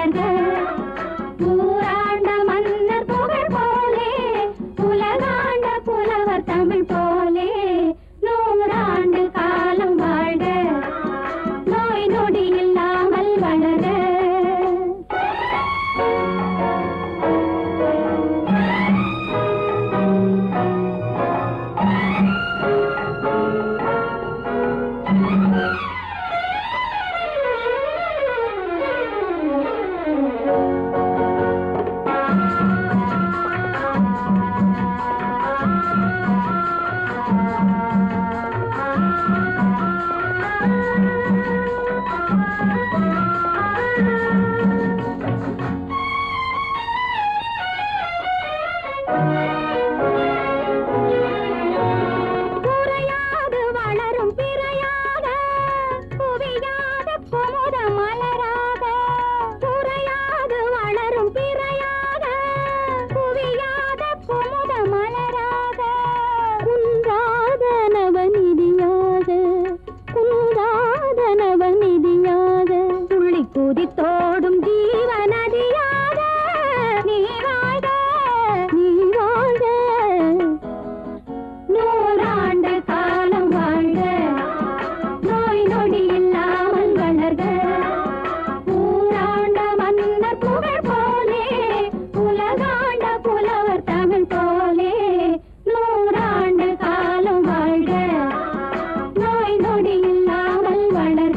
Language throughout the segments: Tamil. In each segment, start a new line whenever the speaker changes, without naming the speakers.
வளர்க ஊராண்ட மன்னர் புகழ் போலே உலகாண்ட புலவர் தமிழ் போலே நூறாண்டு காலம் வாழ்க நோய் நொடி இல்லாமல் வளர குறையாது வளரும் பிறையாக குவியாத குமுத மலராக குறையாது வளரும் பிறையாக குவியாத குமுத மலராக குன்றாத நவநிதியாக குன்றாத நவநிதியாக துள்ளி குதித்தோடும் ஜீவநதியாக நீ வாழ்க நீ வாழ்க நூறாண்டு காலம் வாழ்க நோய் நொடி இல்லாமல் வளர்க ஊராண்ட மன்னர் புகழ் போலே உலகாண்ட புலவர் தமிழ் போலே நூறாண்டு காலம் வாழ்க நோய் நொடி இல்லாமல் வளர்க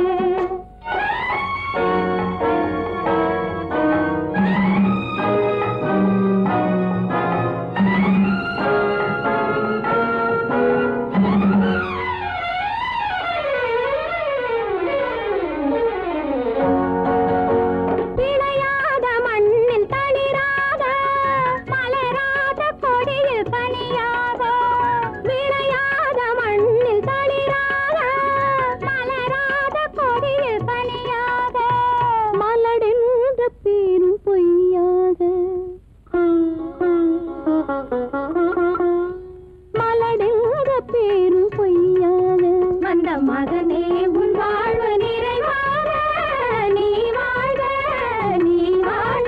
விளையாத மண்ணில் தளிராக மலராத கொடியில் கனியாக விளையாத மண்ணில் தளிராக மலராத கொடியில் கனியாக மலடென்ற பேரும் பொய்யாக மலடென்ற பேரும் பொய்யாக வந்த மகனே உன் வாழ்வு நிறைவாக நீ வாழ்க நீ வாழ்க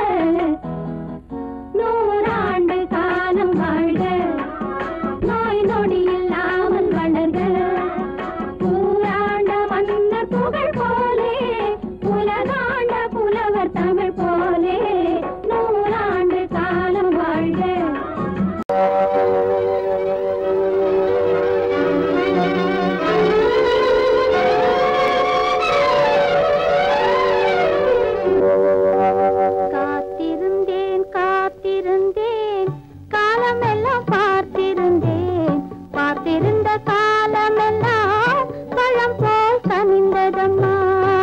நூறாண்டு காலம் வாழ்க நோய் நொடி இல்லாமல் வளர்க ஊராண்ட மன்னர் புகழ் போலே உலகாண்ட புலவர் தமிழ் போலே நூறாண்டு காலம் வாழ்க காத்திருந்தேன் காத்திருந்தேன் காலமெல்லாம் பார்த்திருந்தேன் பார்த்திருந்த காலமெல்லாம் பழம் போல் கனிந்ததம்மா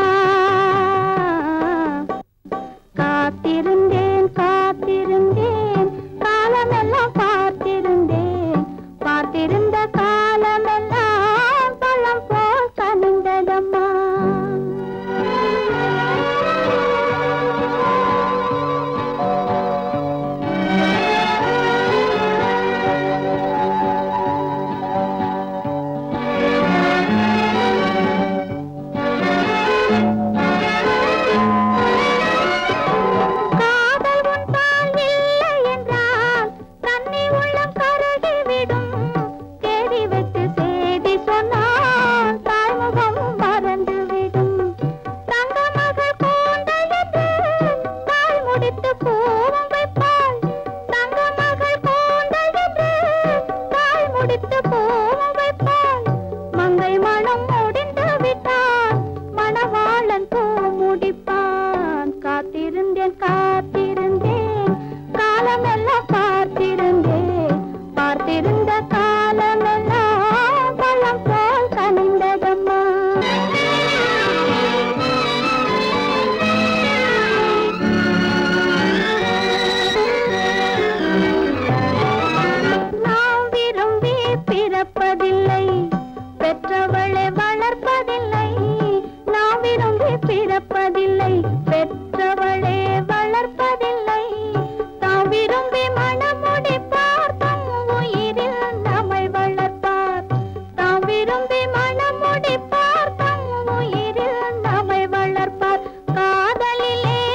காத்திருந்தேன் காத்திருந்தேன் காலமெல்லாம் பார்த்திருந்தேன் பார்த்திருந்த காலமெல்லாம் பழம் போல் கனிந்ததம்மா காதல் உன்பால் இல்லை என்றால் தன்னை உள்ளம் கருகிவிடும் தேடி வைத்து செய்தி சொன்னால் தாய்முகம் மறந்துவிடும் தங்க மகள் கூந்தல் என்று தாய் முடித்து பூவும் வைப்பாள் தங்க மகள் கூந்தல் என்று தாய் முடித்து பூவும் வைப்பாள் மங்கை மனம் முடிந்து விட்டான் மணவாளன் பூ முடிப்பான் காத்திருந்தேன் காத்திருந்தேன் காலமெல்லாம் பார்த்திருந்தேன் பார்த்திருந்த காலமெல்லாம் பழம் போல் கனிந்ததம்மா நாம் விரும்பி பிறப்பதில்லை பெற்றவளை வளர்ப்பதில்லை நாம் விரும்பி பிறப்பதில்லை பெற்றவளே வளர்ப்பதில்லை தாம் விரும்பி மனமுடிப்பார் தம் உயிரில் நம்மை வளர்ப்பார் தாம் விரும்பி மனமுடிப்பார் தம் உயிரில் நம்மை வளர்ப்பார் காதலிலே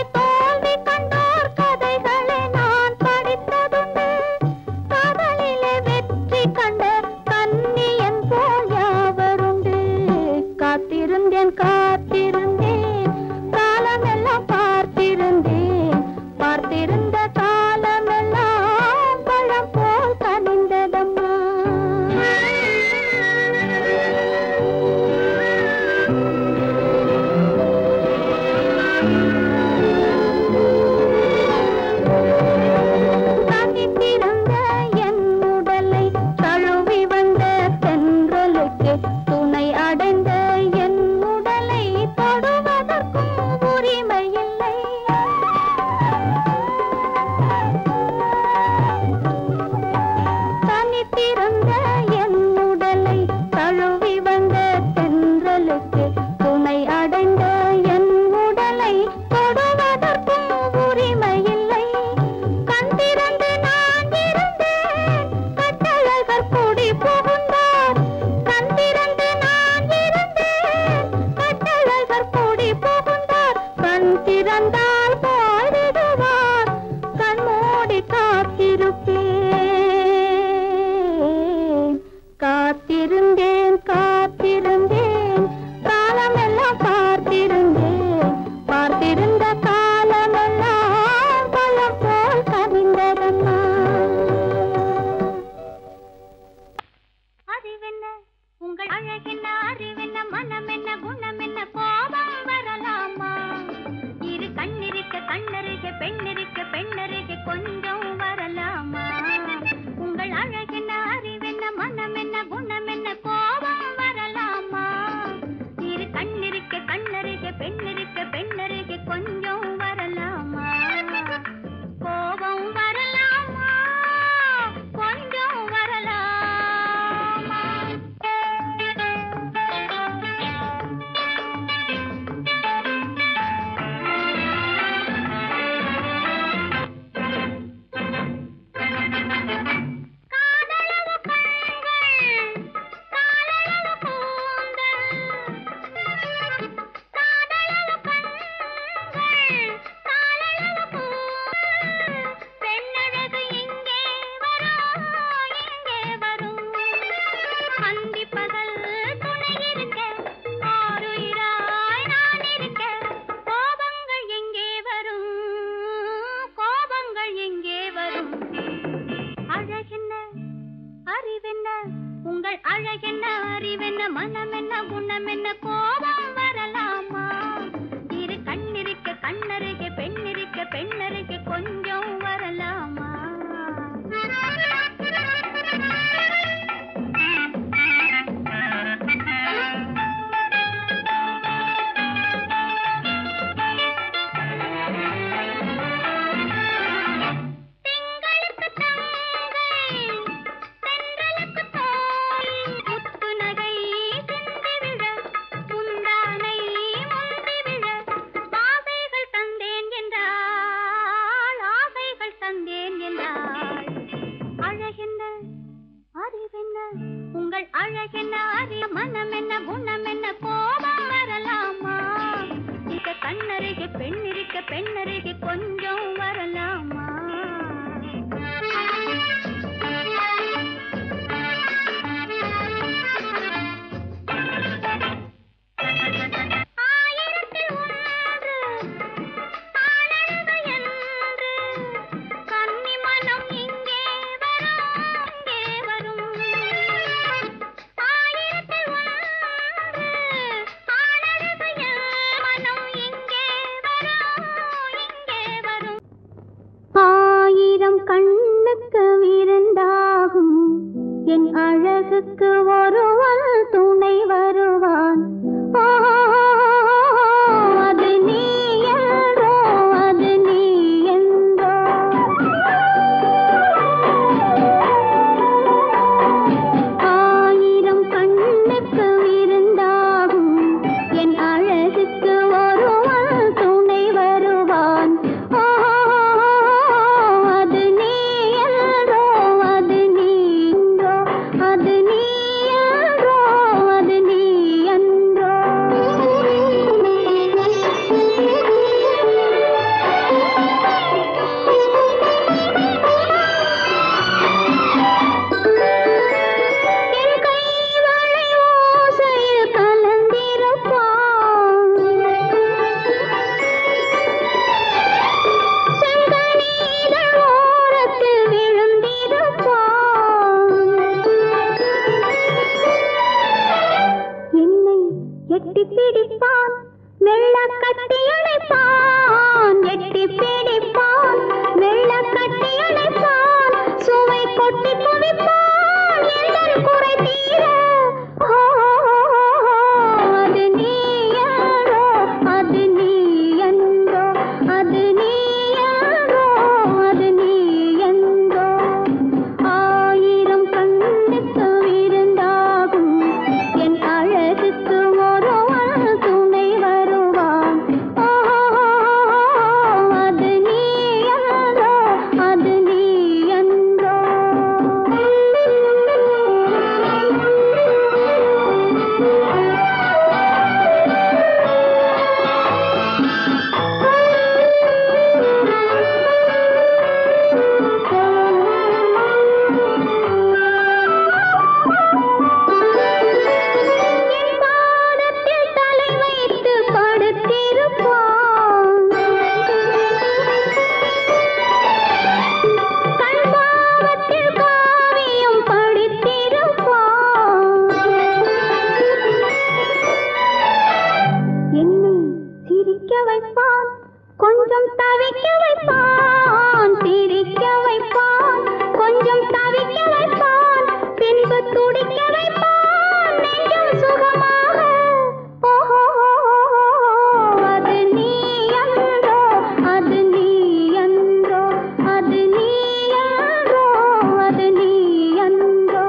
பெண்ணிருக்க பெண்ணருகே கொஞ்சம் வரலாமா ஆயிரத்தில் ஒன்று ஆனழகு என்று கன்னி மனம் இங்கே வரும் இங்கே வரும் ஆயிரத்தில் ஒன்று ஆனழகு என் மனம் இங்கே வரும் இங்கே வரும் ஆயிரம் கண்ணுக்கு விருந்தாகும் என் அழகுக்கு ஒருவன் துணை வருவான் ஆ, அது நீ என்றோ அது நீ என்றோ ஆயிரம் கண்ணுக்கு விருந்தாகும் என் அழகுக்கு ஒருவன் துணை வருவான் ஆ, அது நீ என்றோ அது நீ என்றோ அது நீ என்றோ அது நீ என்றோ என் கைவளை ஓசையில் கலந்திருப்பான் செங்கனீதழ் ஓரத்தில் விழுந்திருப்பான் என்னை எட்டி பிடிப்பான் மெல்ல கட்டி அணைப்பான் எட்டி பிடிப்பான் மெல்ல கட்டி அணைப்பான் சுவை கொட்டி குவிப்பான் எந்தன் குறை தீர ஆ, அது நீ யாரோ அது நீ என்றோ அது நீ யாரோ அது நீ என்றோ ஆயிரம் கண்ணுக்கு விருந்தாகும் என் அழகுக்கு ஒருவன் துணை வருவான் ஆ, அது நீ என்றோ அது நீ என்றோ என் பாதத்தில் தலை வைத்து படுத்திருப்பான் கண் பாவத்தில் காவியம் படித்திருப்பான் என்னை சிரிக்க வைப்பான் கொஞ்சம் தவிக்க வைப்பான் சிரிக்க வைப்பான் கொஞ்சம் தவிக்க வைப்பான் பின்பு துடிக்க வைப்பான் நெஞ்சம் சுகமாக ஓஹோ அது நீ என்றோ அது நீ என்றோ அது நீ என்றோ அது நீ என்றோ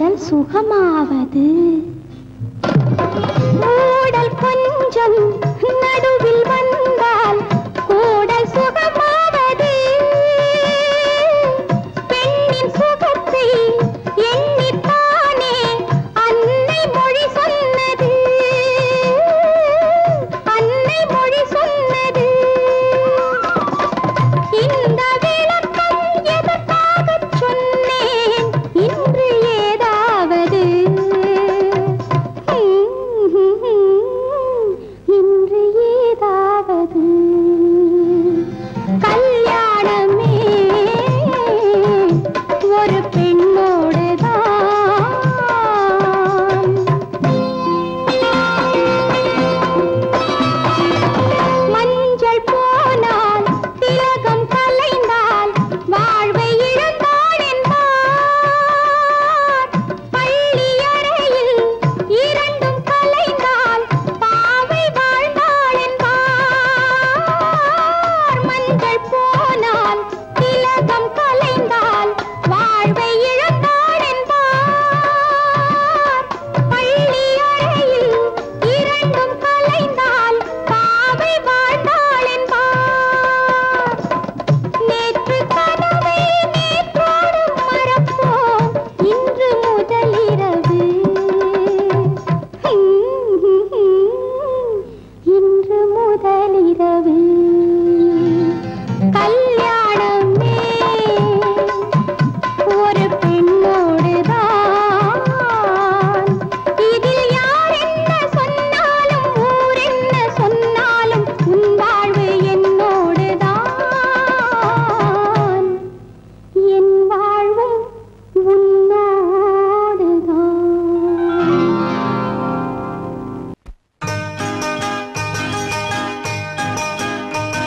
கூடல் சுகமாவது கூடல் கொஞ்சம் நடுவில் வந்தால் கூடல் சுகமாவது பெண்ணின் சுகத்தை எண்ணித்தானே அன்னை மொழி சொன்னது அன்னை மொழி சொன்னது இந்த விளக்கம் எதற்காகச் சொன்னேன் இன்று ஏதாவது இன்று ஏதாவது கல்யாணமே ஒரு பெண்ணோடுதான் மஞ்சள் போனால் திலகம் கலைந்தால் வாழ்வை இழந்தாள் என்பார் பள்ளி அறையில் இரண்டும் கலைந்தால் பாவை வாழ்ந்தாள் என்பார் மஞ்சள் போனால் திலகம் கலைந்தால் வாழ்வை இழந்தாள் என்பார் பள்ளி அறையில் இரண்டும் கலைந்தால் பாவை வாழ்ந்தாள் என்பார் நேற்று கனவை நேற்றோடு மறப்போம் இன்று முதலிரவு இன்று முதலிரவு கல்யாணமே ஒரு பெண்ணோடுதான் இதில் யார் என்ன சொன்னாலும் ஊர் என்ன சொன்னாலும் உன் வாழ்வு என்னோடுதான் என் வாழ்வும் உன்னோடுதான்
ஆ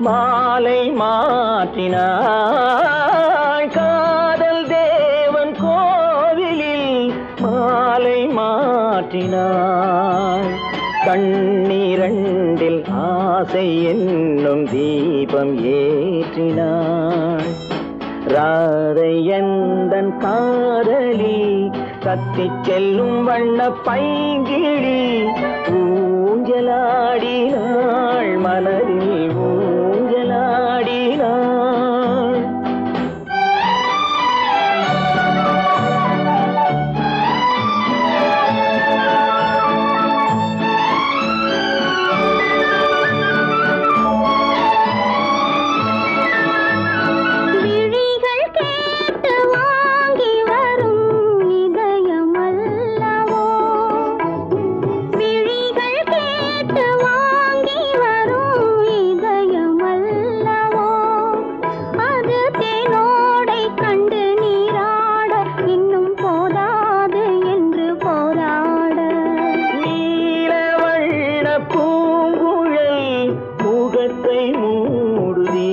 மாலை மாற்றினாள் காதல் தேவன் கோவிலில் மாலை மாற்றினாள் கண்ணீரண்டில் ஆசை என்னும் தீபம் ஏற்றினாள் ராதை எந்தன் காதலி கத்திச் செல்லும் வண்ண பைங்கிழி ஊஞ்சலாடினாள் மனதில் ஊஞ்சலாடினாள்
விழிகள் கேட்டு வாங்கி வரும் இதயம் அல்லவோ விழிகள் கேட்டு வாங்கி வரும் இதயம் அல்லவோ அது தேனோடை கண்டு நீராட இன்னும் போதாது என்று போராட
நீலவண்ண பூங்குழல் முகத்தை மூடுதே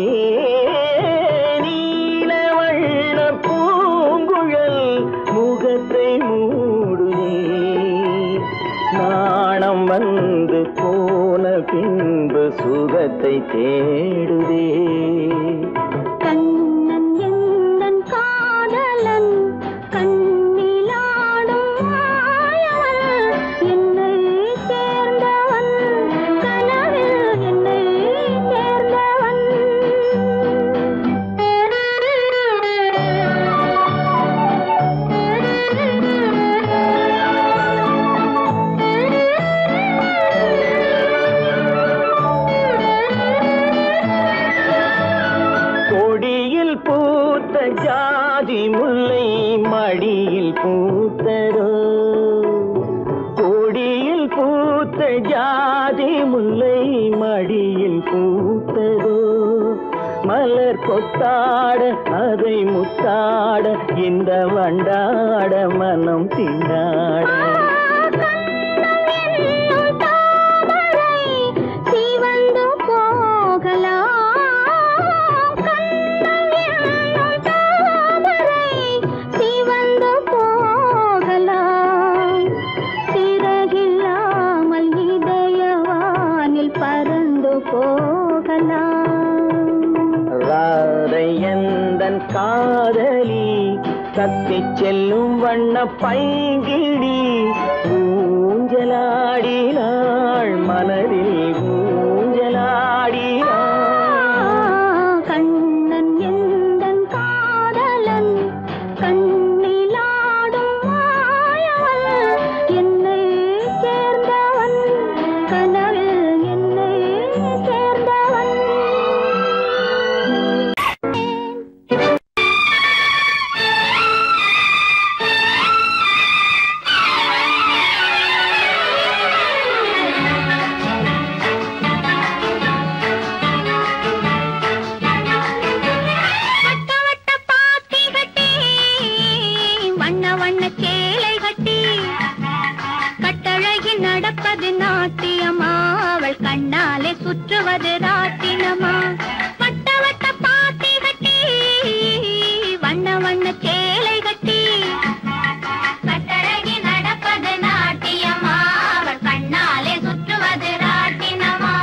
நீலவண்ண பூங்குழல் முகத்தை மூடுதே நாணம் வந்து போன பின்பு சுகத்தை தேடுதே
கண்ணன் எந்தன் காதலன் கண்ணிலாடும் மாயவன் என்னை சேர்ந்தவன் கனவில் என்னை சேர்ந்தவன்
கொடியில் பூத்த ஜாதி முல்லை மடியில் பூத்ததோ கொடியில் பூத்த ஜாதி முல்லை மடியில் பூத்ததோ மலர் கொத்தாட அதை முத்தாட இந்த வண்டாட மனம் திண்டாட
என்னும் தாமரை சிவந்து போகலாம் கண்ணன் என்னும் தாமரை சிவந்து போகலாம் சிறகில்லாமல் இதயவானில் பறந்து போகலாம்
ராதை எந்தன் காதலி கத்திச் செல்லும் வண்ண பைங்கிடி ஊஞ்சலாடினாள் மனதில் ஊஞ்சலாடினாள்
கண்ணன் எந்தன் காதலன் கண்ணிலாடும் மாயவன் என்னை சேர்ந்தவன் கனவில் என்னை சேர்ந்தவன் வட்ட வட்ட பாத்தி கட்டி வண்ண வண்ண சேலை கட்டி கட்டழகி நடப்பது நாட்டியமா அவள் கண்ணாலே சுற்றுவது ராட்டினமா வட்ட வட்ட பாத்தி கட்டி வண்ண வண்ண சேலை கட்டி கட்டழகி நடப்பது நாட்டியமா அவள் கண்ணாலே சுற்றுவது ராட்டினமா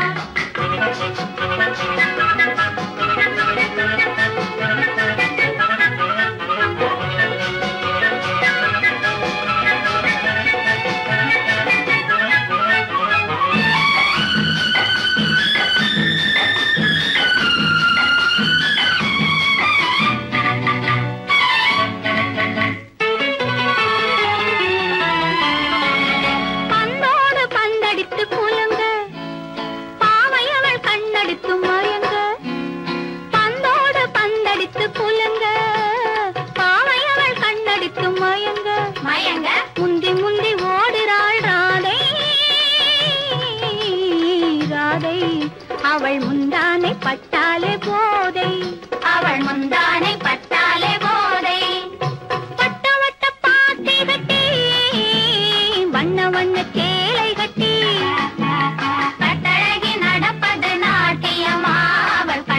பந்தோடு பந்தடித்து குலுங்க பாவையவள் கண்ணடித்து மயங்க பந்தோடு பந்தடித்து குலுங்க பாவையவள் கண்ணடித்து மயங்க மயங்க முந்தி முந்தி ஓடுறாள் ராதை ராதை அவள் முந்தானை பட்டாலே போதை அவள் முந்தானை பட்டாலே போதை வட்ட வட்ட பாத்தி கட்டி வண்ண வண்ண சேலை கட்டி கட்டழகி நடப்பது நாட்டியமா அவள்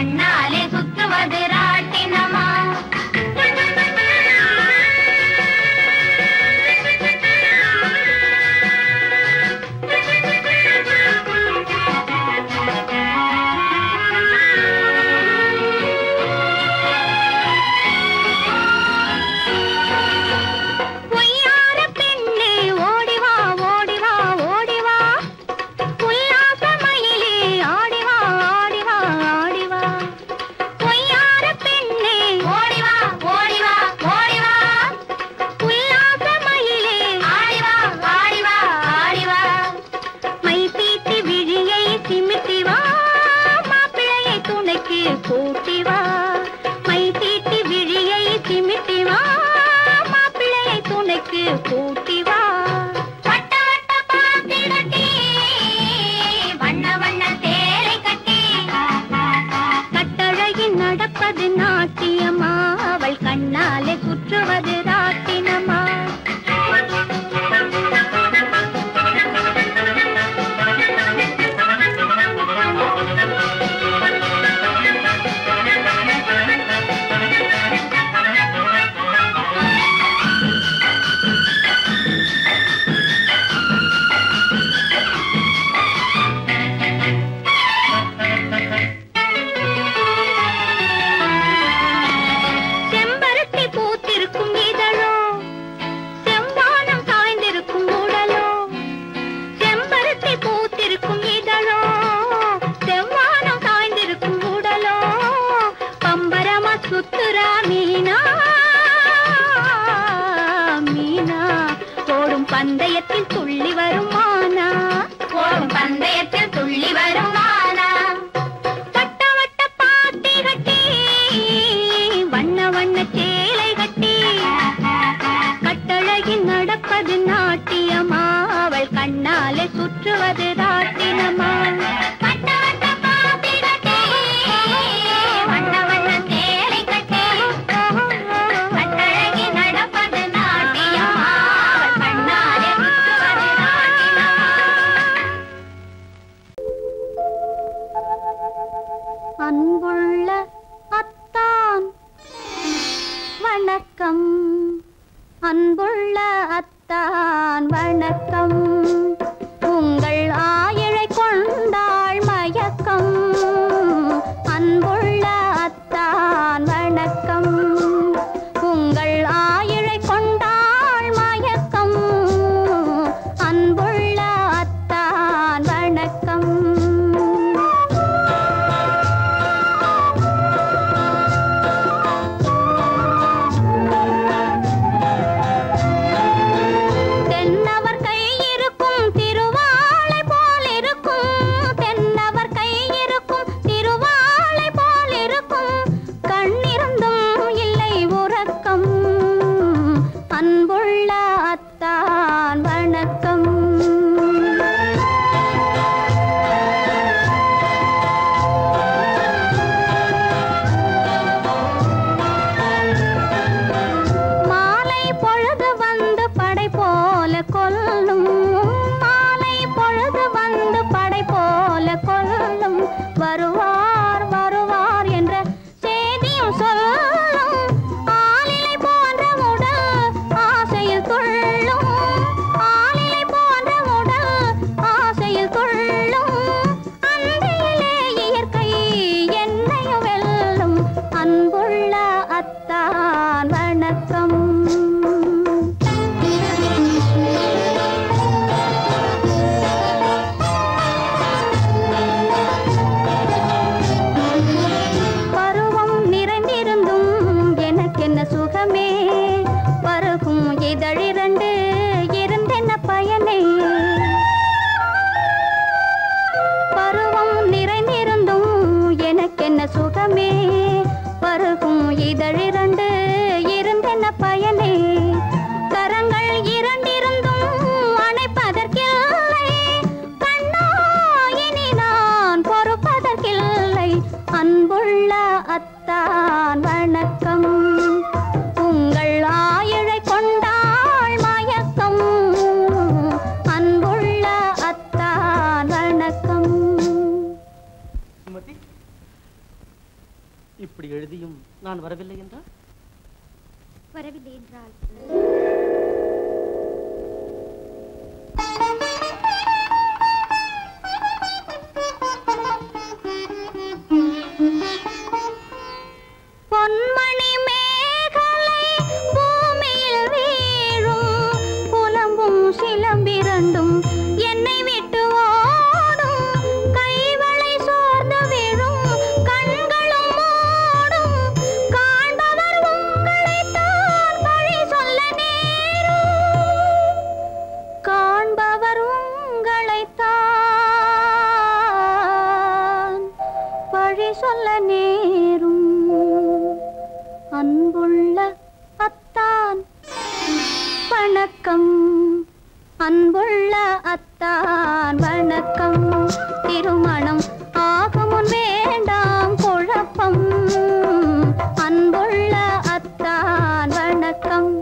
கண்ணாலே சுற்றுவது ராட்டினமா வட்ட வட்ட பாத்திரத்தே, வண்ண வண்ண சேலை கட்டி, கட்டழகி நடப்பது நாட்டியமா அவள் கண்ணாலே சுற்றுவது ராட்டினமா அன்புள்ள அத்தான் வணக்கம் அன்புள்ள அத்தான் வணக்கம் உங்கள் ஆயிழை கொண்டாள் மயக்கம் அன்புள்ள அத்தான் வணக்கம் உங்கள் ஆயிழை கொண்டாள் மயக்கம் அன்புள்ள அத்தான் வணக்கம் தென்னவர் கை இருக்கும் திருவாளை போல் இருக்கும் தென்னவர் கை இருக்கும் திருவாளை போல் இருக்கும் கண்ணிருந்தும் இல்லை உறக்கம் அன்புள்ள அத்தான் வணக்கம் மாலை பொழுது வந்து படை போல கொல்லும் மாலை பொழுது வந்து படை போல கொல்லும் வருவார் வருவார் என்ற செய்தியும் சொல்லும் ஆளிலை போன்ற உடல் ஆசையில் துள்ளும் ஆளிலை போன்ற உடல் ஆசையில் துள்ளும் அன்றையிலே இயற்கை என்னையும் வெல்லும் அன்புள்ள அத்தான் வணக்கம் பருவம் நிறைந்திருந்தும் எனக்கென்ன சுகமே பருகும் இதழிரண்டு இருந்தென்ன பயனே பருவம் நிறைந்திருந்தும் எனக்கென்ன சுகமே பருகும் இதழிரண்டு இருந்தென்ன பயனே கரங்கள் இரண்டிருந்தும் அணைப்பதற்கில்லை கண்ணா இனி நான் பொறுப்பதற்கில்லை அன்புள்ள அத்தான் வணக்கம் உங்கள் ஆயிழை கொண்டாள் மயக்கம் அன்புள்ள அத்தான் வணக்கம்
சுமதி இப்படி எழுதியும் நான் வரவில்லை என்றால்
வரவில்லை என்றால் பொன்மணி மேகலை பூமியில் வீழும் புலம்பும் சிலம்பிரண்டும் என்னை விட்டு ஓடும் கைவளை சோர்ந்து விழும் கண்களும் மூடும் காண்பவர் உங்களைத்தான் பழி சொல்ல நேரும் காண்பவர் உங்களைத்தான் பழி சொல்ல நேரும் அன்புள்ள அத்தான் வணக்கம் அன்புள்ள அத்தான் வணக்கம் திருமணம் ஆகமுன் வேண்டாம் குழப்பம் அன்புள்ள அத்தான் வணக்கம்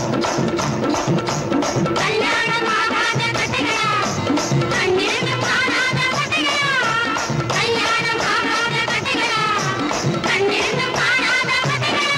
கல்யாணமாகாத கட்டைகளா கண்ணிருந்து காணாத கட்டைகளா கல்யாணமாகாத கட்டைகளா கண்ணிருந்து காணாத கட்டைகளா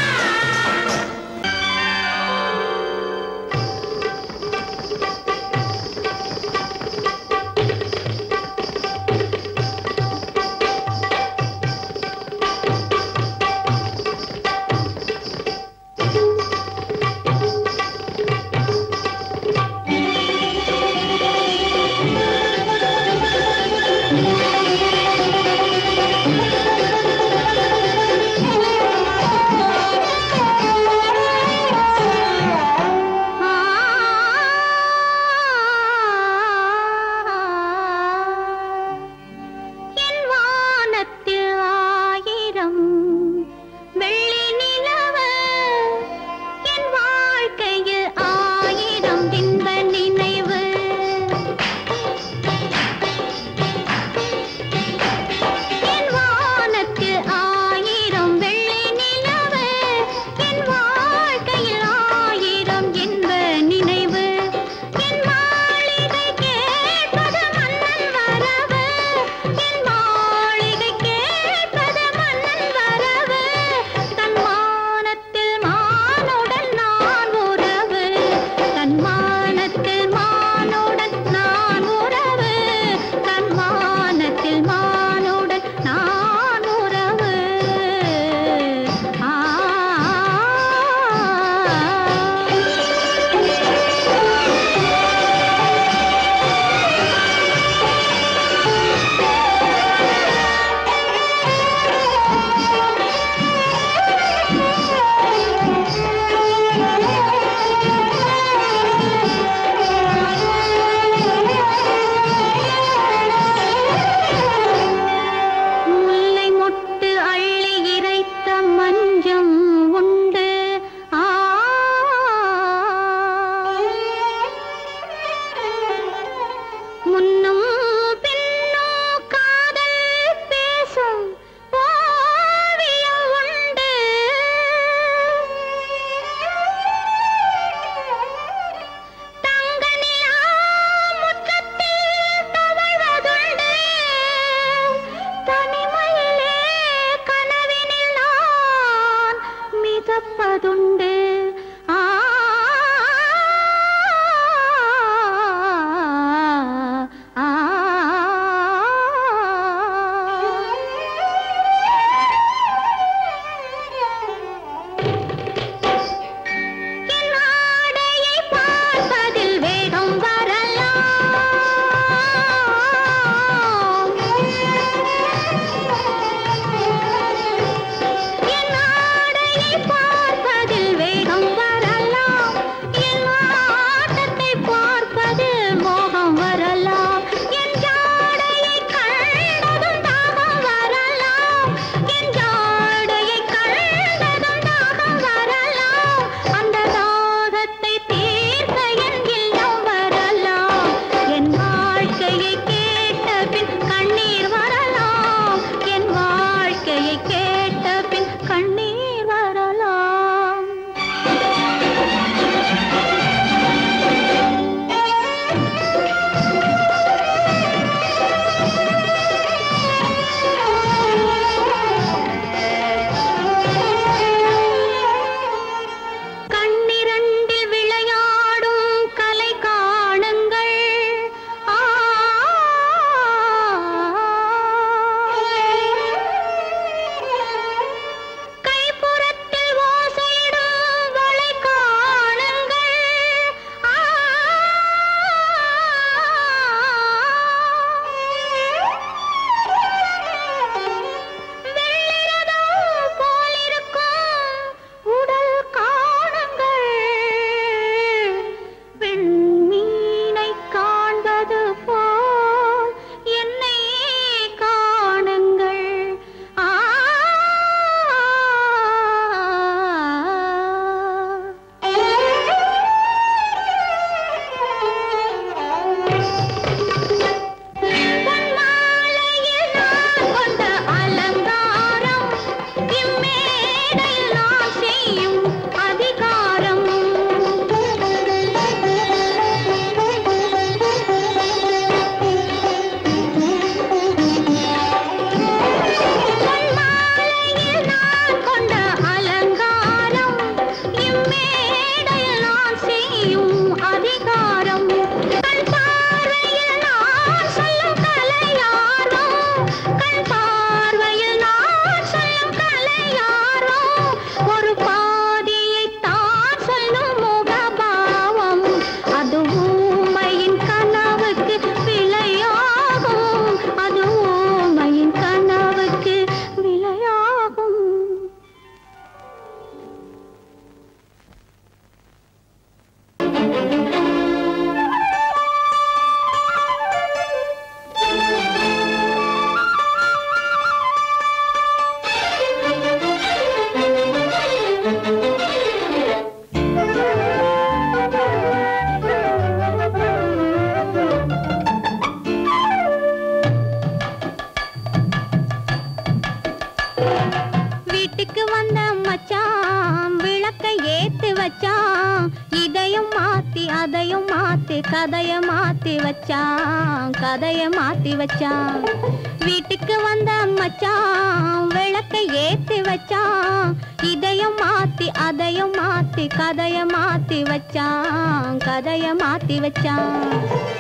வீட்டுக்கு வந்த மச்சான் விளக்கை ஏத்து வச்சான் இதையும் மாத்தி அதையும் மாத்தி கதைய மாத்தி வச்சான் கதைய மாத்தி வச்சான் வீட்டுக்கு வந்த மச்சான் விளக்கை ஏத்தி வச்சான் இதையும் மாத்தி அதையும் மாத்தி கதைய மாத்தி வச்சான் கதைய மாத்தி வச்சான்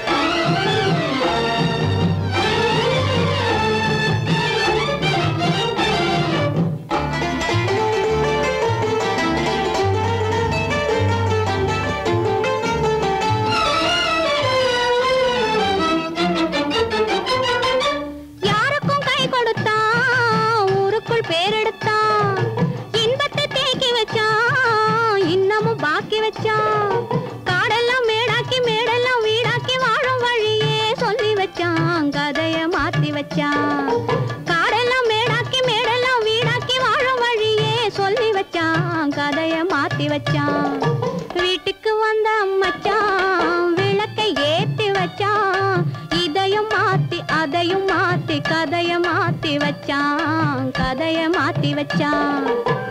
யாருக்கும் கை கொடுத்தான் ஊருக்குள் பேரெடுத்தான் இன்பத்தை தேக்கி வச்சான் இன்னமும் பாக்கி வச்சான் காடெல்லாம் மேடாக்கி மேடெல்லாம் வீடாக்கி வாழும் வழியே சொல்லி வச்சான் கதைய மாத்தி வச்சான் காடெல்லாம் மேடாக்கி மேடெல்லாம் வீடாக்கி வாழும் வழியே சொல்லி வச்சான் கதைய மாத்தி வச்சான் வீட்டுக்கு வந்த மச்சான் விளக்கை ஏத்தி வச்சான் இதையும் மாத்தி அதையும் மாத்தி கதைய மாத்தி வச்சான் கதைய மாத்தி வச்சான்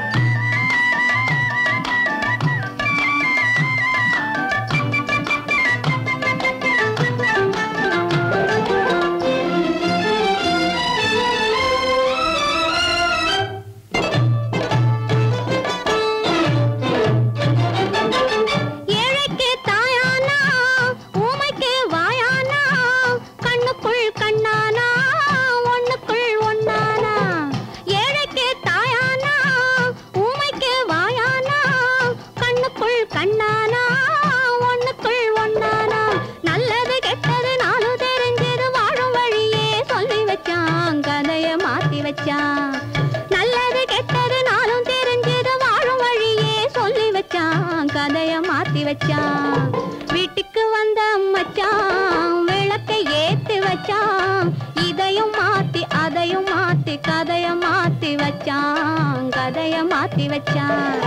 ஏழைக்கு தாயானா ஊமைக்கு வாயானா கண்ணுக்குள் கண்ணானா ஒண்ணுக்குள் ஒண்ணானா ஏழைக்கு தாயானா ஊமைக்கு வாயானா கண்ணுக்குள் கண்ணானா ஒண்ணுக்குள் ஒண்ணானா நல்லது கெட்டது நாலு தெரிஞ்சது வாழும் வழியே சொல்லி வச்சான் கதைய மாத்தி வச்சான் நல்லது கெட்டது நாளும் தெரிஞ்சது வாழும் வழியே சொல்லி வச்சான் கதைய மாத்தி வச்சான் வீட்டுக்கு வந்த மச்சான் விளக்கை ஏத்தி வச்சான் இதையும் மாத்தி அதையும் மாத்தி கதைய மாத்தி வச்சான் கதைய மாத்தி வச்சான்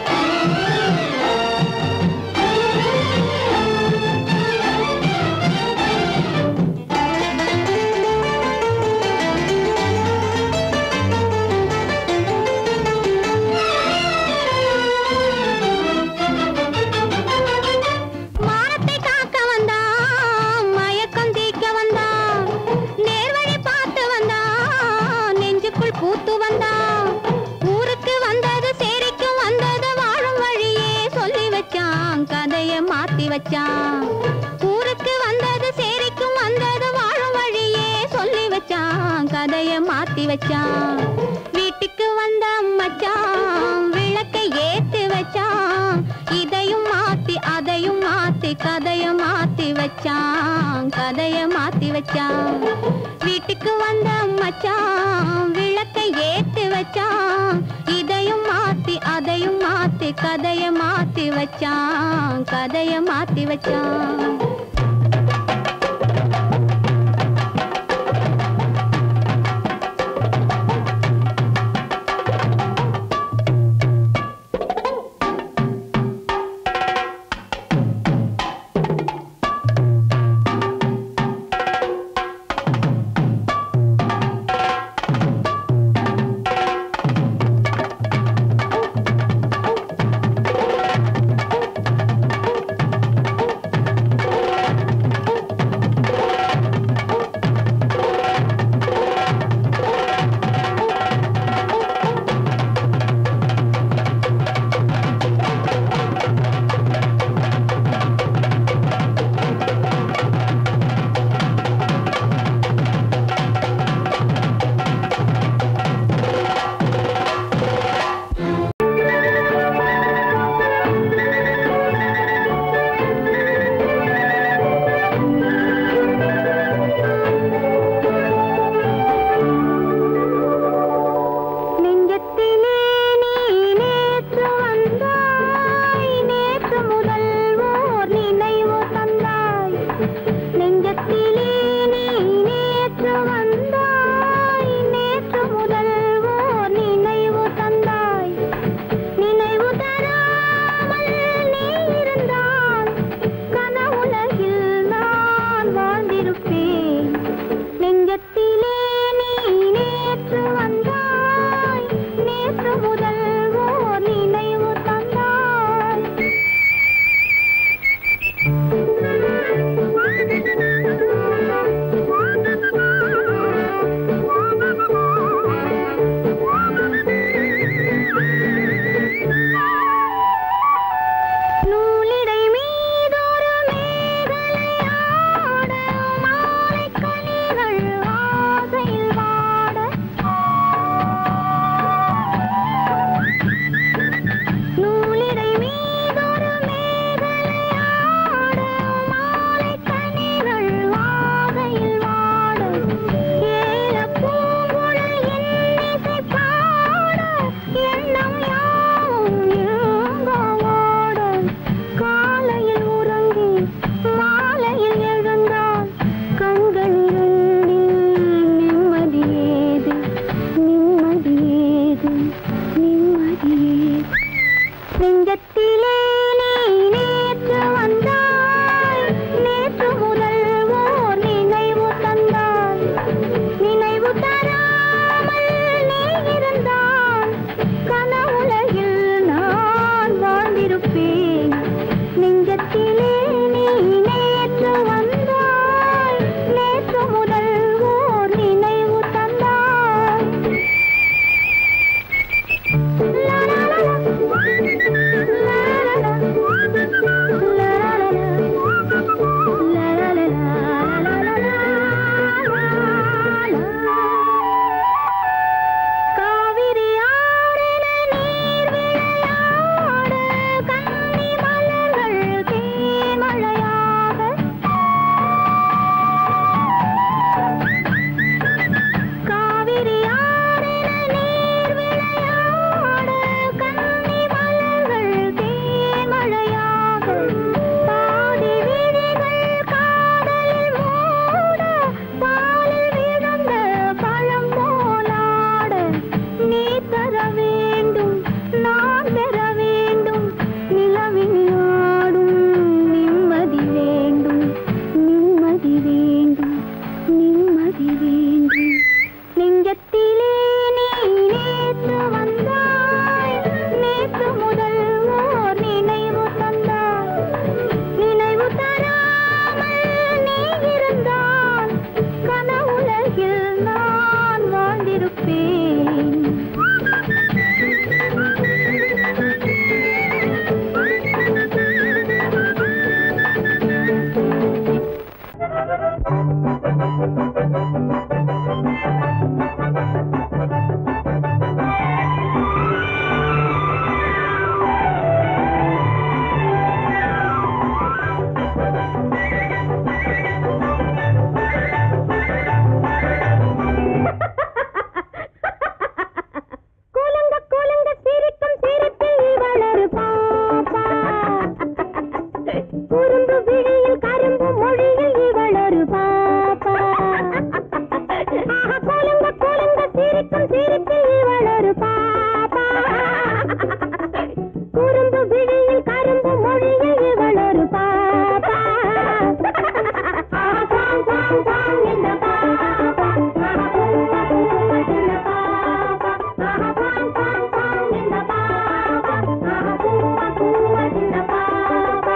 மானத்தை காக்க வந்தான் மயக்கம் தீக்க வந்தான் நேர்வழி பார்த்து வந்தான் நெஞ்சுக்குள் பூத்து வந்தான் ஊருக்கு வந்தது சேரிக்கும் வந்தது வாழும் வழியே சொல்லி வச்சான் கதைய மாத்தி வச்சான் ஊருக்கு வந்தது சேரிக்கும் வந்தது வாழும் வழியே சொல்லி வச்சான் கதைய மாத்தி வச்சான் வீட்டுக்கு வந்த மச்சான் விளக்கை ஏத்தி வச்சான் இதையும் மாத்தி அதையும் மாத்தி கதைய மாத்தி வச்சான் கதைய மாத்தி வச்சான் வீட்டுக்கு வந்த மச்சான் விளக்கை ஏத்தி வச்சான் இதையும் மாத்தி அதையும் மாத்தி கதைய மாத்தி வச்சான் கதைய மாத்தி வச்சான் கூலுங்க கூலுங்க சிரிக்கும் சிரிப்பில் இவள் ஒரு பாப்பா குறும்பு விழியில் கரும்பு மொழியில் இவள் ஒரு பாப்பா ஆஹா, கூலுங்க கூலுங்க சிரிக்கும் சிரிப்பில் இவள் ஒரு பாப்பா குறும்பு விழியில் கரும்பு மொழியில் இவள் ஒரு பாப்பா ஆஹா, குவாங், குவாங், குவாங் இந்த பாப்பா. ஆஹா, கூவா, கூவா இந்த பாப்பா. ஆஹா, குவாங், குவாங், குவாங் இந்த பாப்பா. ஆஹா, கூவா, கூவா இந்த பாப்பா.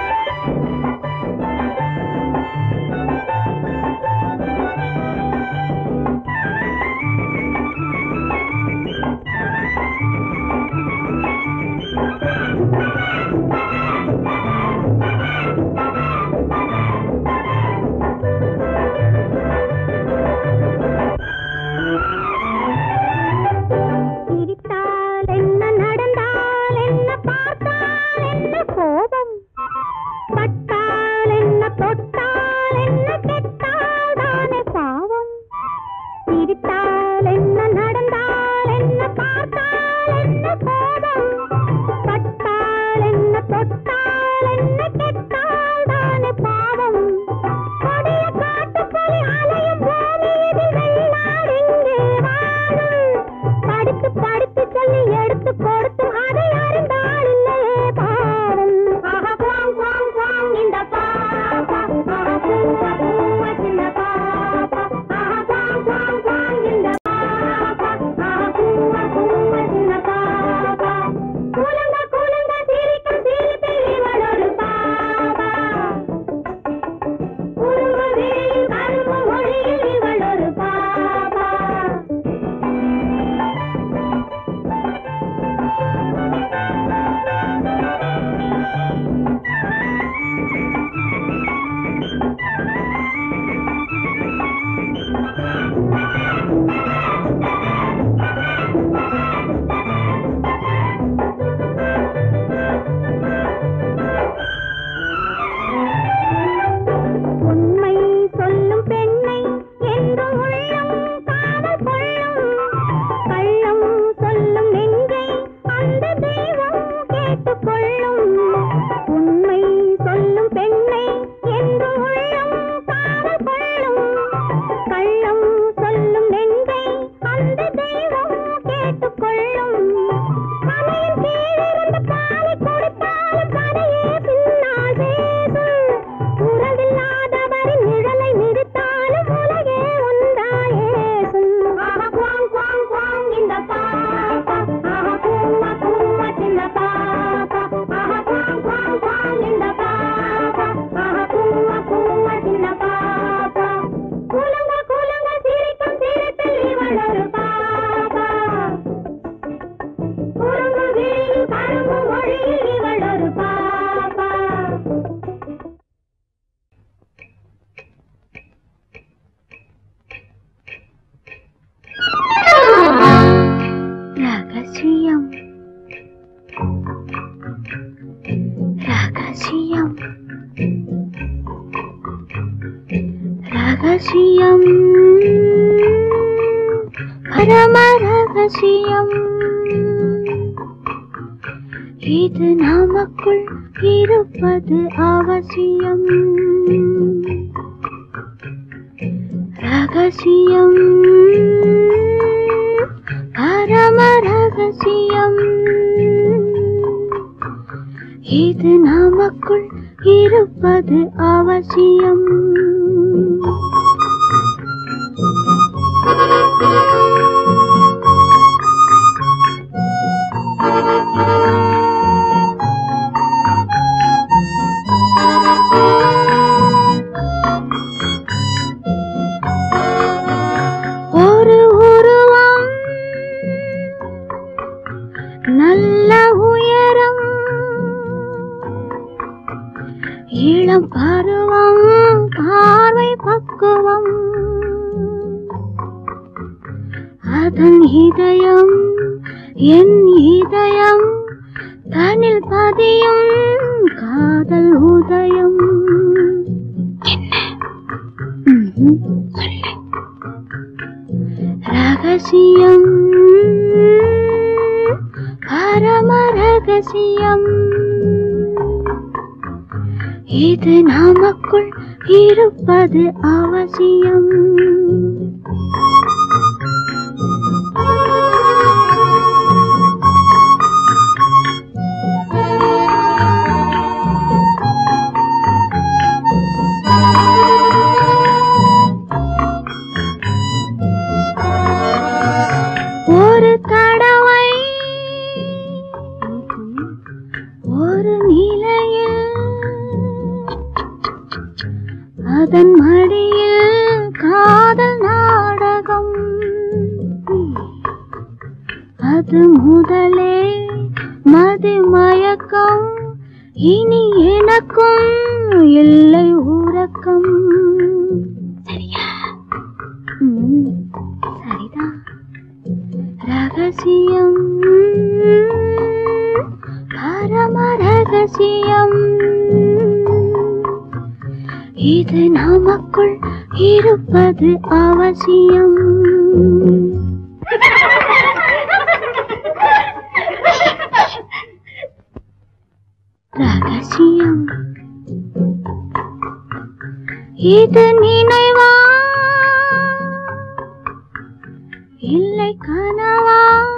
சிரித்தால் என்ன நடந்தால் என்ன பார்த்தால் என்ன கோபம் பட்டால் என்ன தொட்டால் என்ன கெட்டால் தானே பாவம் சிரித்தால் என்ன நடந்தால் என்ன பார்த்தால் என்ன கோபம் பட்டால் என்ன தொட்டால் என்ன கெட்டால் தானே பாவம் கொடிய காட்டுப்புலி அலையும் பூமி இதில் வெள்ளாடு இங்கே வாழும் படித்து படித்து சொல்லி எடுத்து கொடுத்தும் அதை அறிந்தாள் இல்லையே பாவம் ஆஹா குவாங் குவாங் குவாங் இந்த பாப்பா ஆஹா பூவா பூவா சின்ன பாப்பா ஆஹா குவாங் குவாங் குவாங் இந்த பாப்பா ஆஹா பூவா பூவா சின்ன பாப்பா கூலுங்க கூலுங்க சிரிக்கும் சிரிப்பில் இவள் ஒரு பாப்பா குறும்பு விழியில் கரும்பு மொழியில் இவள் ஒரு பாப்பா உண்மை சொல்லும் பெண்ணை என்றும் உள்ளம் காவல் கொள்ளும் கள்ளம் சொல்லும் நெஞ்சை அந்த தெய்வம் கேட்டுக்கொள்ளும் உண்மை சொல்லும் பெண்ணை என்றும் உள்ளம் காவல் கொள்ளும் கள்ளம் சொல்லும் நெஞ்சை அந்த தெய்வம் கேட்டுக்கொள்ளும் கலையின் கீழிருந்து பாலை கொடுத்தாலும் கதையே பின்னால் பேசும் உறவில்லாதவரின் நிழலை மிதித்தாலும் உலகே ஒன்றாயேசும் ஆஹா குவாங் குவாங் குவாங் இந்த பாப்பா ஆஹா கூவா கூவா சின்ன பாப்பா ஆஹா குவாங் குவாங் குவாங் இந்த பாப்பா ஆஹா கூவா கூவா சின்ன பாப்பா கூலுங்க கூலுங்க சிரிக்கும் சிரிப்பில் இவள் ஒரு பாப்பா குறும்பு விழியில் கரும்பு மொழியில் இவள் ஒரு பாப்பா ரகசியம் ரகசியம் ரகசியம் பரம ரகசியம் இது நமக்குள் இருப்பது அவசியம் ரகசியம் பரம ரகசியம் இது நமக்குள் இருப்பது அவசியம் ஒரு உருவம் நல்ல உயரம் இளம் பருவம் பார்வை பக்கம் பக்குவம் அதன் இதயம் என் இதயம் தனில் பதியும் காதல் உதயம் ம்ஹும். ரகசியம் பரம ரகசியம் இது நமக்குள் இருப்பது அவசியம் ஒரு தடவை ஒரு நிலையில் அதன் மடியில் காதல் நாடகம் அது முதலே மதிமயக்கம் இனி எனக்கும் இல்லை உறக்கம் சரியா ம், சரிதான் ரகசியம் பரம ரகசியம் இது நமக்குள் இருப்பது அவசியம் ரகசியம் இது நினைவா இல்லை கனவா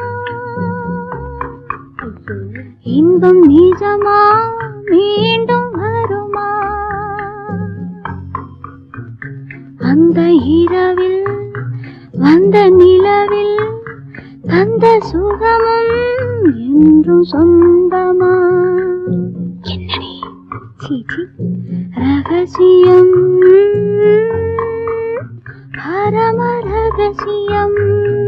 இன்பம் நிஜமா மீண்டும் வருமா அந்த இரவில் வந்த நிலவில் தந்த சுகமும் என்றும் சொந்தமா என்னடி சீச்சி ரகசியம் பரம ரகசியம்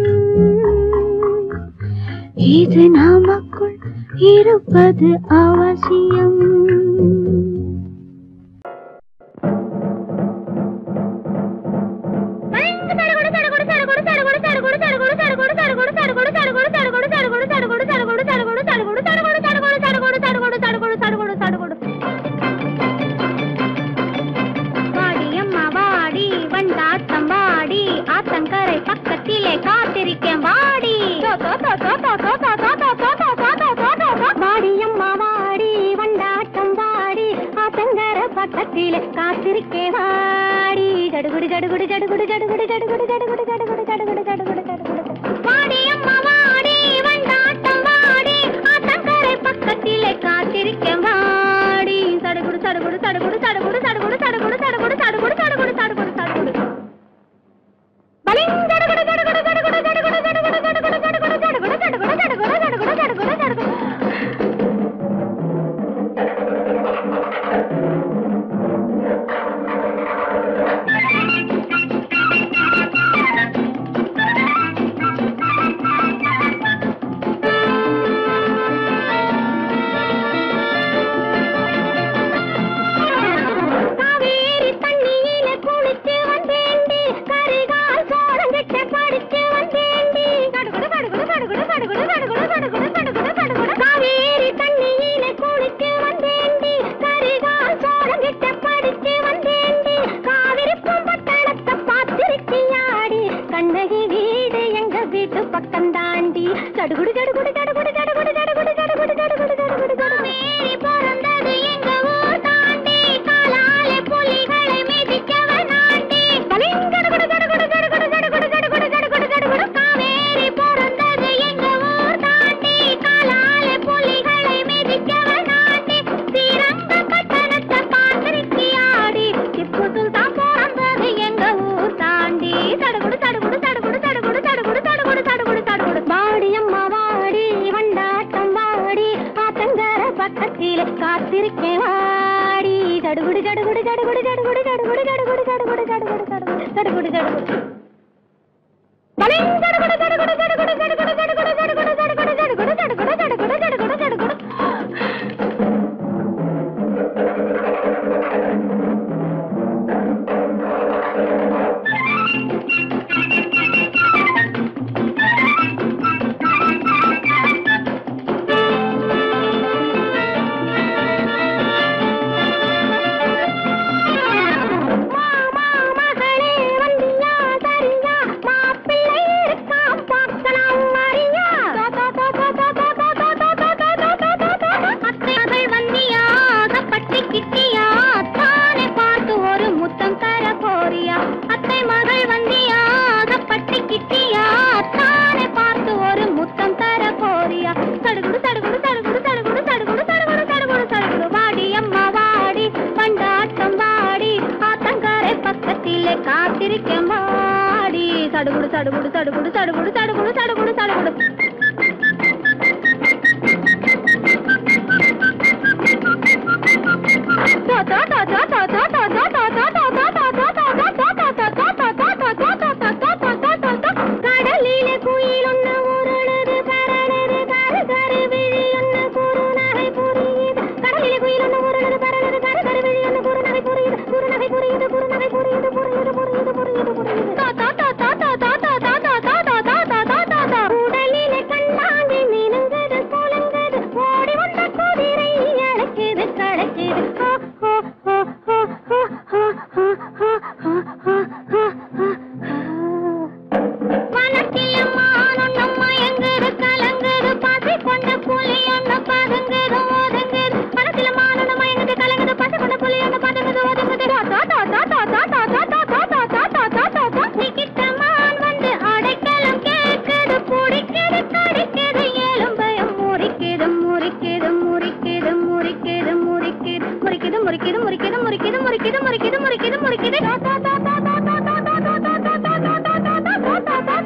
இது நமக்குள் இருப்பது அவசியம்
வாடியம்மா வாடி வண்டாட்டம் வாடி ஆத்தங்கரை பக்கத்திலே காத்திருக்கேன் வாடி வாடியம்மா வாடி வண்டாட்டம் வாடி ஆத்தங்கரை பக்கத்திலே காத்திருக்கேன் வாடி ஜடுகுடு ஜடுகுடு ஜடுகுடு ஜடுகுடு ஜடுகுடு ஜடுகுடு ஜடுகுடு ஜடுகுடு ஜடுகுடு ஜடுகுடு வாடியம்மா வாடி வண்டாட்டம் வாடி ஆத்தங்கரை பக்கத்திலே காத்திருக்கேன் வாடி சடுகுடு சடுகுடு சடுகுடு சடுகுடு சடுகுடு சடுகுடு சடுகுடு சடுகுடு சடுகுடு சடுகுடு சடுகுடு பலிங் சடுகுடு சடுகுடு சடுகுடு சடுகுடு சடுகுடு சடுகுடு சடுகுடு சடுகுடு சடுகுடு சடுகுடு சடுகுடு சடுகுடு சடுகுடு காவேரி தண்ணியில குளிச்சு வந்தேண்டி கரிகால் சோழங்கிட்ட படிச்சு வந்தேண்டி கடுகுடு கடுகுடு கடுகுடு கடுகுடு கடுகுடு கடுகுடு கடுகுடு கடுகுடு காவேரி தண்ணியில குளிச்சு வந்தேண்டி கரிகால் சோழங்கிட்ட படிச்சு வந்தேண்டி காவிரி பூம்பட்டணத்தை பார்த்திருக்கியாடி கண்ணகி வீடு எங்க வீட்டு பக்கம் தாண்டி சடுகுடு சடுகுடு சடுகுடு சடுகுடு சடுகுடு சடுகுடு சடுகுடு சடுகுடு காவேரி பிறந்தது எங்க ஊர் தாண்டி காலாலே புலிகளை மிதிக்கவன் ஆண்டி கலிங்கடுகுடு சடுகுடு சடுகுடு சடுகுடு சடுகுடு சடுகுடு சடுகுடு காவேரி பிறந்தது எங்க ஊர் தாண்டி காலாலே புலிகளை மிதிக்கவன் ஆண்டி ஸ்ரீரங்க பட்டணத்தை பார்த்திருக்கியாடி திப்பு சுல்தான் பிறந்தது எங்க ஊர் தாண்டி சடுகுடு சடுகுடு சடுகுடு சடுகுடு சடுகுடு சடுகுடு சடுகுடு சடுகுடு வாடி அம்மா வாடி வண்டாட்டம் வாடி ஆத்தங்கர பக்கத்திலே காத்திருக்கேன் வாடி சடுகுடு சடுகுடு சடுகுடு சடுகுடு சடுகுடு சடுகுடு சடுகுடு சடுகுடு சடுகுடு சடுகுடு சடுகுடு பலிங் சடுகுடு சடுகுடு சடுகுடு சடுகுடு சடுகுடு சடுகுடு சடுகுடு சடுகுடு சடுகுடு சடுகுடு சடுகுடு சடுகுடு சடுகுடு சடுகுடு சடுகுடு சடுகுடு சடுகுடு சடுகுடு சடுகுடு கடலிலே குயில் ஒண்ணு உருளுது பரளுது கரு கரு விழி ஒண்ணு குறுநகை புரியுது கடலிலே குயில் ஒண்ணு உருளுது பரளுது கரு கரு விழி ஒண்ணு குறுநகை புரியுது குறுநகை புரியுது குறுநகை புரியுது புரியுது புரியுது புரியுது புரியுது தா தா தா தா தா தா தா தா தா தா தா தா தா தா தா தா உடலிலே கண்ணாங்கி மினுங்குது குலுங்குது ஓடி வந்த குதிரை அழைக்குது கழைக்குது ஹோ ஹோ ஹோ ஹோ ஹோ ஹோ ஹோ ஹோ ஹோ ஹோ ஹோ வனத்தில மானொன்னு மயங்குது கலங்குது பசி கொண்ட புலி ஒண்ணு பதுங்குது ஒதுங்குது வனத்தில மானொன்னு மயங்குது கலங்குது பசி கொண்ட புலி ஒண்ணு பதுங்குது ஒதுங்குது தா தா தா தா தா தா தா தா தா தா தா தா தா தா தா நிக்கிட்ட மான் வந்து அடைக்கலம் கேக்குது புடிக்குது கடிக்குது எலும்பயம் முறிக்குது முறிக்குது முறிக்குது முறிக்குது முறிக்குது முறிக்குது முறிக்குது முறிக்குது முறிக்குது முறிக்குது முறிக்குது முறிக்குது முறிக்குது தா தா தா தா தா தா தா தா தா தா தா தா தா தா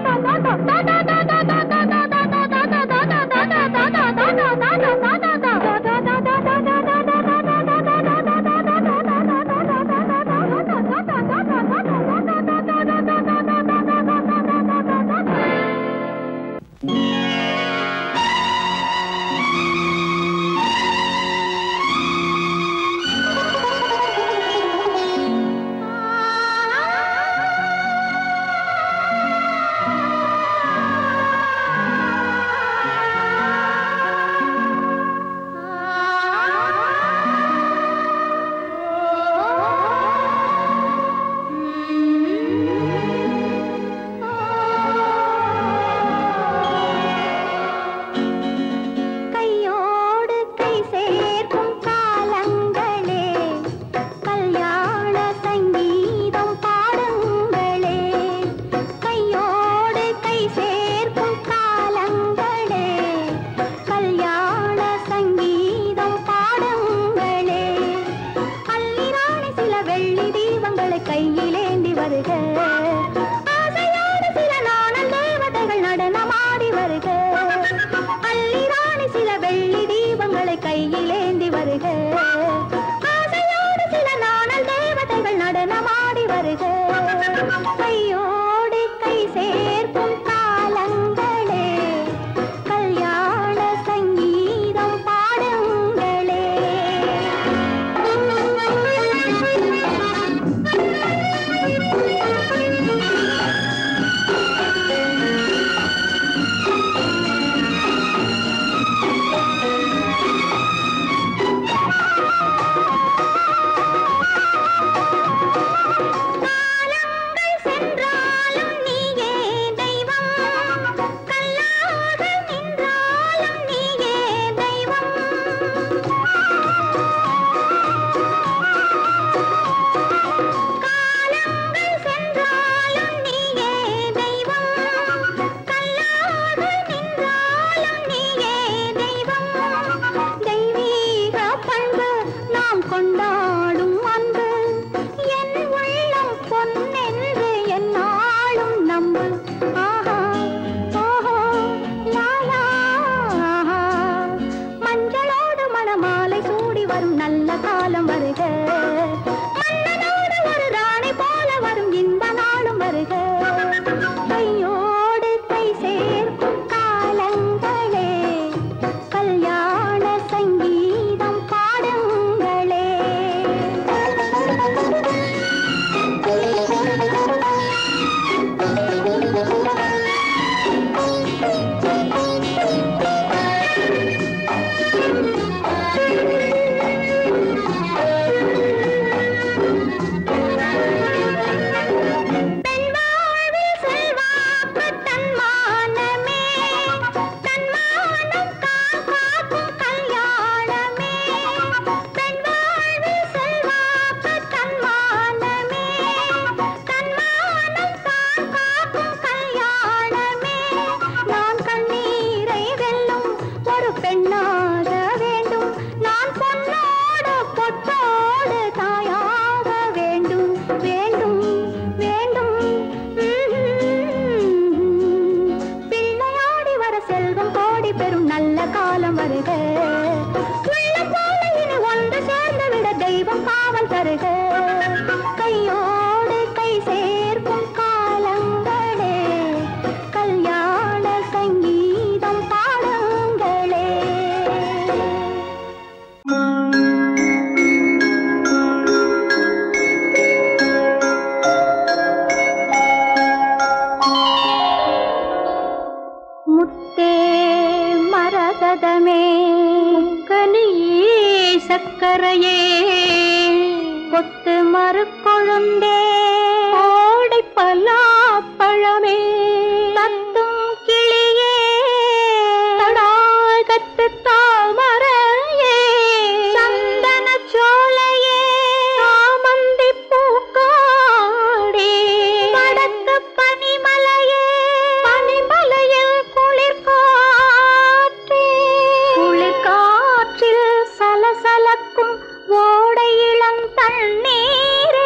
கையோடு கை சேர்க்கும் காலங்களே கல்யாண சங்கீதம் பாடுங்களே கையோடு கை சேர்க்கும் காலங்களே கல்யாண சங்கீதம் பாடுங்களே அள்ளிராணி சில வெள்ளி தீபங்களை கையிலேந்தி வருக ஆசையோடு சில நாணல் தேவதைகள் நடனமாடி வருக அள்ளிராணி சில வெள்ளி தீபங்களை கையிலேந்தி வருக ஆசையோடு சில நாணல் தேவதைகள் நடனமாடி வருக கையோடு கை சேர்க்கும் காலங்களே கல்யாண சங்கீதம் பாடுங்களே காலங்கள் சென்றாலும் நீயே தெய்வம் கல்லாக நின்றாலும் நீயே தெய்வம் காலங்கள் சென்றாலும் நீயே தெய்வம் கல்லாக நின்றாலும் நீயே தெய்வம் தெய்வீக பண்பு நாம் கொண்டாடும் அன்பு என் உள்ளம் பொன்னென்று என்னாலும் நம்பு ஆஹா ஓஹோ லாலா ஆஹா மஞ்சளோடு மணமாலை சூடி வரும் நல்ல காலம் வருக மன்னனோடு ஒரு ராணி போல வரும் இந்த நாளும் வருக கையோடு கை சேர்க்கும் காலங்களே கல்யாண சங்கீதம் பாடுங்களே மலரையே கொத்து மறுக்கொழுந்தே ஓடை பலாப்பழமே தத்தும் கிளியே தடாகத்து தாமரையே சந்தன சோலையே சாமந்தி பூக்காடே வடக்கு பனிமலையே பனிமலையில் குளிர் காற்றே குளிர் காற்றில் சலசலக்கும் ஓடை இளந்தண்ணீரே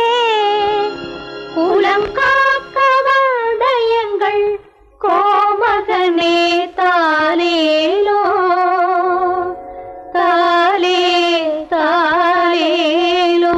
குலம் காக்க வந்தயங்கள் கோமகனே தாலேலோ தாலே தாலேலோ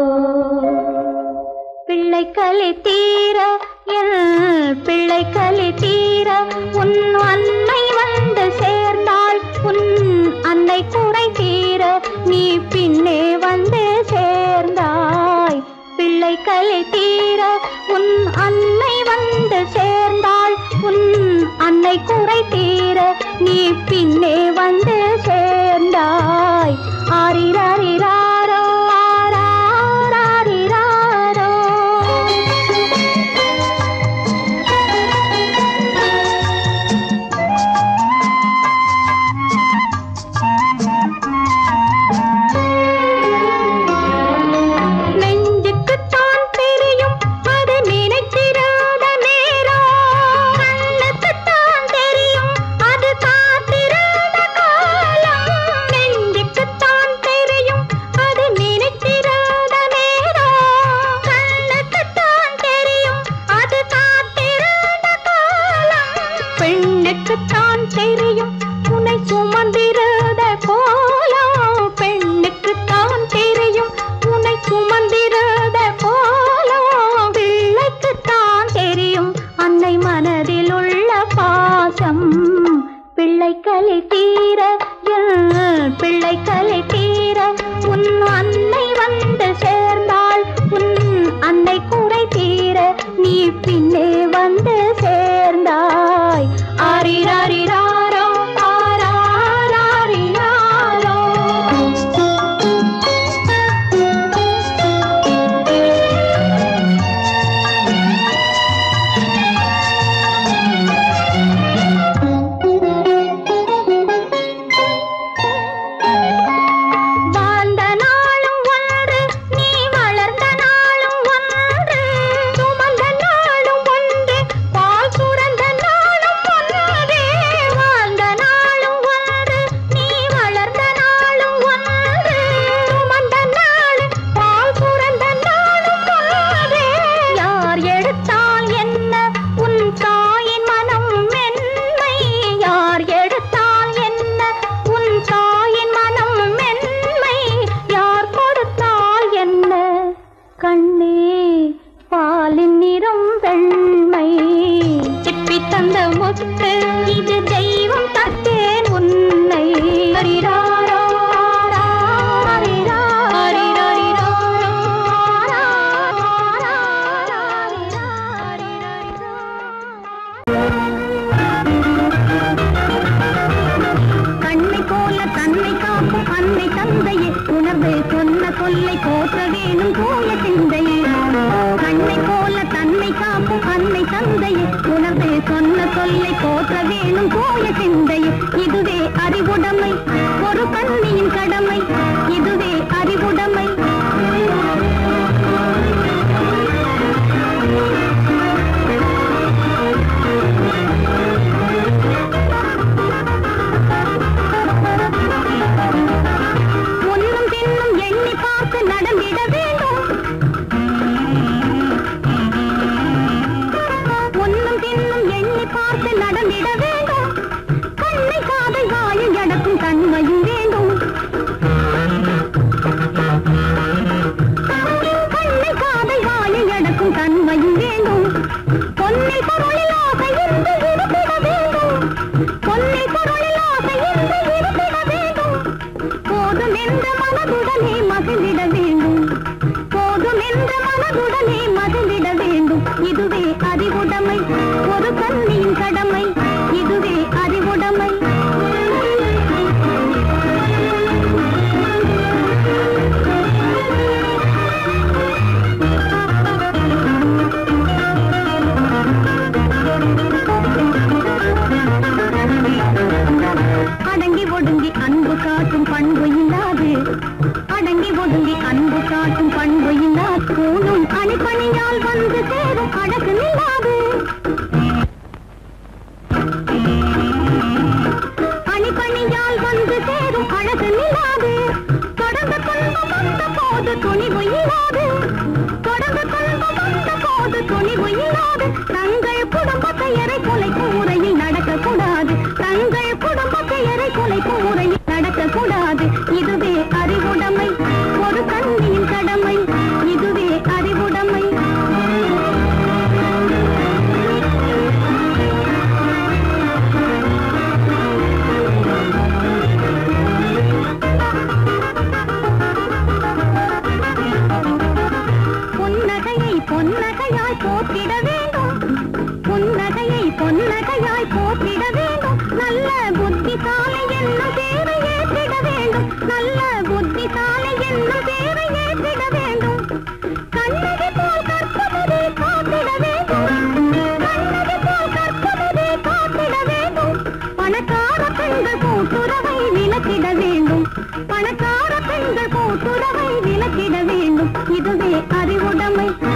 பிள்ளை கலி தீர என் பிள்ளை கலி தீர உன் அன்னை வந்து சேர்ந்தாள் உன் அன்னை குறை தீர நீ பின்னே வந்து சேர்ந்தாய் பிள்ளை கலி தீர உன் அன்னை வந்து சேர்ந்தாள் உன் அன்னை குறை தீர நீ பின்னே வந்து சேர்ந்தாய் ஆரிராரிராரோ ஆராரிராரோ நெஞ்சுக்குத்தான் தெரியும் அது நினைத்திராத நேரம் கண்ணுக்குத்தான் தெரியும் அது காத்திராத காலம் நெஞ்சுக்குத்தான் தெரியும் அது நினைத்திராத நேரம் கண்ணுக்குத்தான் தெரியும் அது காத்திராத காலம் பெண்ணுக்குத்தான் தெரியும் உன்னை சுமந்திராத கோலம் பெண்ணுக்குத்தான் தெரியும் உன்னை சுமந்திராத கோலம் பிள்ளைக்குத்தான் தெரியும் அன்னை மனதில் உள்ள பாசம் பிள்ளை கலை தீர என் பிள்ளை கலை தீர உன் அன்னை வந்து சேர்ந்தாள் உன் அன்னை குறை தீர நீ பின்னே வந்து சேர்ந்தாய் ஆரிராரிராரோ ஆராரிராரோ வாழ்ந்த நாளும் ஒன்று நீ வளர்ந்த நாளும் ஒன்று சுமந்த நாளும் ஒன்று பால் சுரந்த நாளும் ஒன்றே வாழ்ந்த நாளும் ஒன்று நீ வளர்ந்த நாளும் ஒன்று சுமந்த நாள் பால் சுரந்த நாளும் ஒன்றே யார் எடுத்தால் என்ன உன் தாயின் மனம் மென்மை யார் எடுத்தால் என்ன உன் தாயின் மனம் மென்மை யார் கொடுத்தால் என்ன கண்ணே பாலின் நிறம் வெண்மை சிப்பி தந்த முத்து இது தெய்வம் தத்தேன் உன்னை ஹரிராரோ, ஹரிரா, ஹரிரரிரோ, கண்ணை போல தன்னை காக்கும் அன்னை தந்தையே உணர்வு சொன்ன சொல்லை போற்ற வேணும் போல சிந்தையே கண்ணை போல தன்னை காக்கும் அன்னை தந்தையே உணர்வு சொன்ன சொல்லை போற்ற வேணும் போல சிந்தையே இதுவே அறிவுடைமை ஒரு கண்ணியின் கடமை இதுவே அறிவுடைமை ஒன்னும் பின்னும் எண்ணி பார்த்து நடந்திட வேண்டும் ஒன்னும் பின்னும் எண்ணி பார்த்து நடந்திட வேண்டும் கண்ணை காதை வாயில் அடக்கும் தன்மையும் வேண்டும் காட்டும் பண்பு இல்லா கூணும் அணிப்பணியால் வந்து சேரும் அழகு நில்லாது அணிப்பணியால் வந்து சேரும் அழகு நில்லாது தொடர்ந்து துன்பம் வந்த போது துணிவு இல்லாது தொடர்ந்து துன்பம் வந்த போது துணிவு இல்லாது தங்கள் குடும்பத்தை எரை கொலைக்கும் முறையில் நடக்கக்கூடாது தங்கள் குடும்பத்தை எரை கொலைக்கும் முறையில் நடக்கக்கூடாது இதுவே அறிவுடைமை ஒரு கண்ணியின் கடமை இதுவே அறிவுடைமை புன்னகையை பொன்னகையாய் போற்றிட வேண்டும் புன்னகையை பொன்னகையாய் போற்றிட வேண்டும் நல்ல புத்திசாலை என்னும் பேரை ஏற்றிட வேண்டும் நல்ல புத்திசாலை என்னும் பேரை ஏற்றிட வேண்டும் கண்ணகி போல் கற்பவரே காத்திட வேண்டும் கண்ணகி போல் கற்பவரே காத்திட வேண்டும் பணக்கார பெண்கள் கூட்டுறவை விலக்கிட வேண்டும் பணக்கார பெண்கள் கூட்டுறவை விலக்கிட வேண்டும் இதுவே அறிவுடைமை